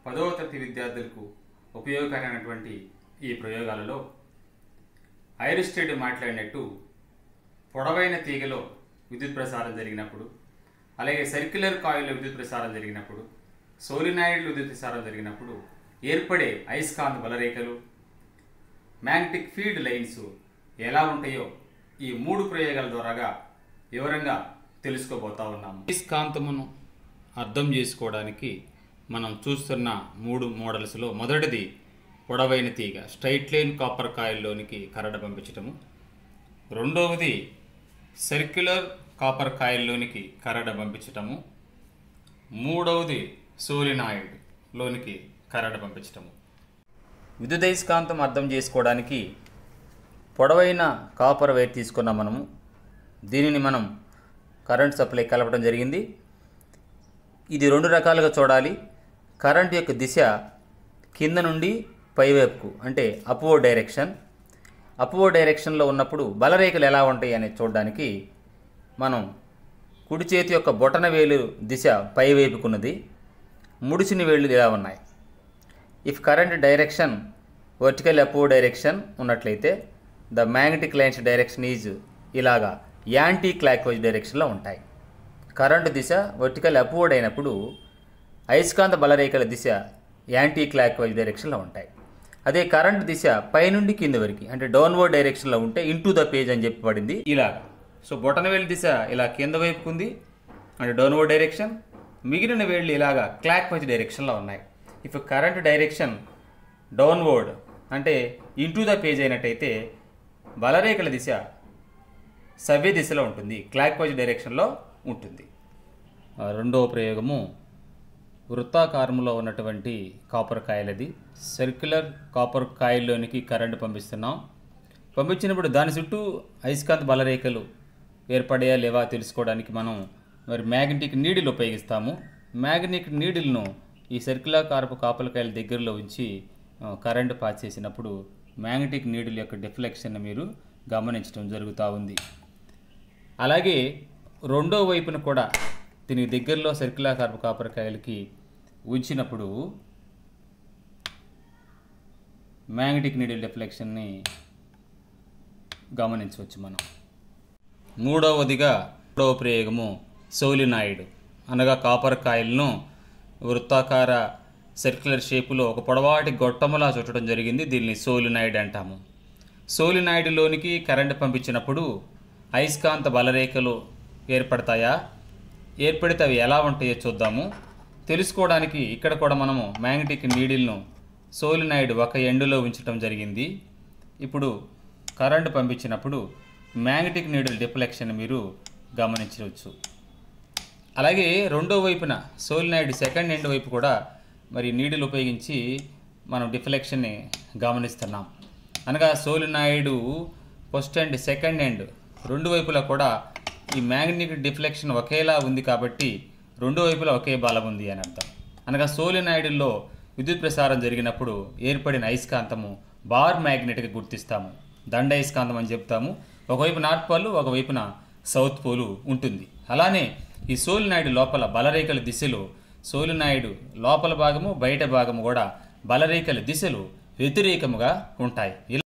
పదవ తరగతి విద్యార్థులకు ఉపయోగకరమైనటువంటి ఈ ప్రయోగాలలో ఐరిస్టెడ్ మాట్లాడినట్టు పొడవైన తీగలో విద్యుత్ ప్రసారం జరిగినప్పుడు అలాగే సర్క్యులర్ కాయిల్లో విద్యుత్ ప్రసారం జరిగినప్పుడు సోలినాయిడ్లు విద్యుత్ ప్రసారం జరిగినప్పుడు ఏర్పడే అయస్కాంత బలరేఖలు మ్యాగ్నెటిక్ ఫీల్డ్ లైన్స్ ఎలా ఉంటాయో ఈ మూడు ప్రయోగాల ద్వారాగా వివరంగా తెలుసుకోబోతా ఉన్నాము అయస్కాంతమును అర్థం చేసుకోవడానికి మనం చూస్తున్న మూడు మోడల్స్లో మొదటిది పొడవైన తీగ స్ట్రైట్ లైన్ కాపర్ కాయిల్లోనికి కరడ పంపించటము రెండవది సర్క్యులర్ కాపర్ కాయిల్లోనికి కరడ పంపించటము మూడవది సోలినాయిడ్ లోనికి కరడ పంపించటము విద్యుదయస్కాంతం అర్థం చేసుకోవడానికి పొడవైన కాపర్ వైర్ తీసుకున్నాం మనము దీనిని మనం కరెంట్ సప్లై కలపడం జరిగింది ఇది రెండు రకాలుగా చూడాలి కరెంట్ యొక్క దిశ కింద నుండి పైవైపుకు అంటే అప్వో డైరెక్షన్ అప్వో డైరెక్షన్లో ఉన్నప్పుడు బలరేఖలు ఎలా ఉంటాయి అనేది చూడడానికి మనం కుడి చేతి యొక్క బొటన వేలు దిశ పైవైపుకున్నది ముడిచిన వేళ్ళు ఇలా ఉన్నాయి if current direction vertical up direction ఉన్నట్లయితే the magnetic lines direction is ఇలాగా యాంటీ క్లాక్ వైజ్ డైరెక్షన్లో ఉంటాయి కరెంటు దిశ వర్టికల్ అప్వర్డ్ అయినప్పుడు అయస్కాంత బలరేఖల దిశ యాంటీ క్లాక్ వైజ్ డైరెక్షన్లో ఉంటాయి అదే కరెంట్ దిశ పైనుండి కింద వరకు అంటే డౌన్వర్డ్ డైరెక్షన్లో ఉంటే ఇంటూ ద పేజ్ అని చెప్పి పడింది ఇలాగా సో బొటన వేలు దిశ ఇలా కింద వైపుకు ఉంది అంటే డౌన్వర్డ్ డైరెక్షన్ మిగిలిన వేళ్ళు ఇలాగా క్లాక్ వైజ్ డైరెక్షన్లో ఉన్నాయి ఇఫ్ కరెంట్ డైరెక్షన్ డౌన్వర్డ్ అంటే ఇంటూ ద పేజ్ అయినట్టయితే బలరేఖల దిశ సవ్య దిశలో ఉంటుంది క్లాక్ వైజ్ డైరెక్షన్లో ఉంటుంది ఆ రెండవ ప్రయోగము వృత్తాకారంలో ఉన్నటువంటి కాపర్ కాయలది సర్క్యులర్ కాపర్ కాయిల్లోనికి కరెంటు పంపిస్తున్నాం పంపించినప్పుడు దాని చుట్టూ అయస్కాంత బలరేఖలు ఏర్పడాయా లేవా తెలుసుకోవడానికి మనం మరి మ్యాగ్నెటిక్ నీడిల్ ఉపయోగిస్తాము మ్యాగ్నెటిక్ నీడిల్ను ఈ సర్క్యులర్ కార్పు కాపర్ కాయల దగ్గరలో ఉంచి ఆ, కరెంటు పాస్ చేసినప్పుడు మ్యాగ్నెటిక్ నీడిల్ యొక్క డిఫ్లెక్షన్ మీరు గమనించడం జరుగుతూ ఉంది అలాగే రెండో వైపున కూడా దీనికి దగ్గరలో సర్క్యులర్ కార్బ్ కాపర్ కాయలకి ఉంచినప్పుడు మ్యాగ్నెటిక్ నీడిల్ డిఫ్లెక్షన్ని గమనించవచ్చు మనం మూడవదిగా మూడవ ప్రయోగము సోలినాయిడ్ అనగా కాపర్ కాయిల్ను వృత్తాకార సర్క్యులర్ షేపులో ఒక పొడవాటి గొట్టములా చుట్టడం జరిగింది దీన్ని సోలినాయిడ్ అంటాము సోలినాయిడ్లోనికి కరెంటు పంపించినప్పుడు అయస్కాంత బలరేఖలు ఏర్పడతాయా ఏర్పడితే అవి ఎలా ఉంటాయో చూద్దాము తెలుసుకోవడానికి ఇక్కడ కూడా మనము మ్యాగ్నెటిక్ నీడిల్ను సోలినాయిడ్ ఒక ఎండులో ఉంచడం జరిగింది ఇప్పుడు కరెంటు పంపించినప్పుడు మ్యాగ్నెటిక్ నీడిల్ డిఫ్లెక్షన్ మీరు గమనించవచ్చు అలాగే రెండో వైపున సోలినాయిడ్ సెకండ్ ఎండ్ వైపు కూడా మరి నీడిల్ ఉపయోగించి మనం డిఫ్లెక్షన్ని గమనిస్తున్నాం అనగా solenoid first end second end రెండు వైపులా కూడా ఈ మ్యాగ్నెటిక్ డిఫ్లెక్షన్ ఒకేలా ఉంది కాబట్టి రెండు వైపులా ఒకే బలం ఉంది అని అర్థం అనగా సోలినాయిడ్లో విద్యుత్ ప్రసారం జరిగినప్పుడు ఏర్పడిన అయస్కాంతము బార్ మ్యాగ్నెట్గా గుర్తిస్తాము దండ అయస్కాంతం అని చెప్తాము ఒకవైపు నార్త్ పోల్ ఒకవైపున సౌత్ పోలు ఉంటుంది అలానే ఈ సోలినాయిడ్ లోపల బలరేఖల దిశలో సోలినాయిడ్ లోపల భాగము బయట భాగము కూడా బలరేఖల దిశలు వ్యతిరేకముగా ఉంటాయి ఇలా